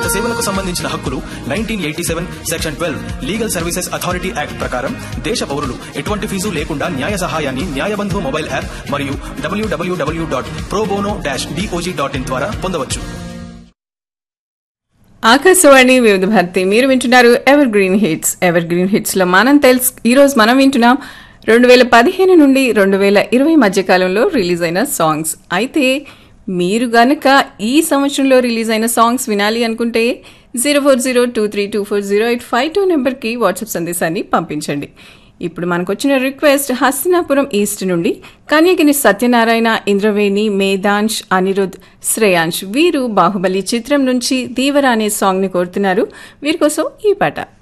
నాగరిక సేవలకు సంబంధించిన హక్కులు nineteen eighty seven section twelve legal services authority act ప్రకారం దేశ పౌరులు ఎటువంటి ఫీజు లేకుండా న్యాయ సహాయాన్ని న్యాయబంధు మొబైల్ యాప్ మరియు W W W dot probono dash D O J dot in ద్వారా పొందవచ్చు ఆకాశవాణి వివిధ భారతి మీరు వింటున్నారు evergreen hits evergreen hits లో మనం తెలుసు ఈ రోజు మనం వింటున్నాం రెండు వేల పదిహేను నుండి రెండు వేల ఇరవై మధ్య కాలంలో రిలీజ్ అయిన సాంగ్స్ అయితే మీరు గనక ఈ సంవత్సరంలో రిలీజ్ అయిన సాంగ్స్ వినాలి అనుకుంటే zero four zero two three two four zero eight five two నెంబర్కి వాట్సాప్ సందేశాన్ని పంపించండి ఇప్పుడు మనకు వచ్చిన రిక్వెస్ట్ హస్తినాపురం ఈస్ట్ నుండి కన్యగిరి సత్యనారాయణ ఇంద్రవేణి మేధాంష్ అనిరుద్ శ్రేయాంష్ వీరు బాహుబలి చిత్రం నుంచి దీవర అనే సాంగ్ ని కోరుతున్నారు వీరి కోసం ఈ పాట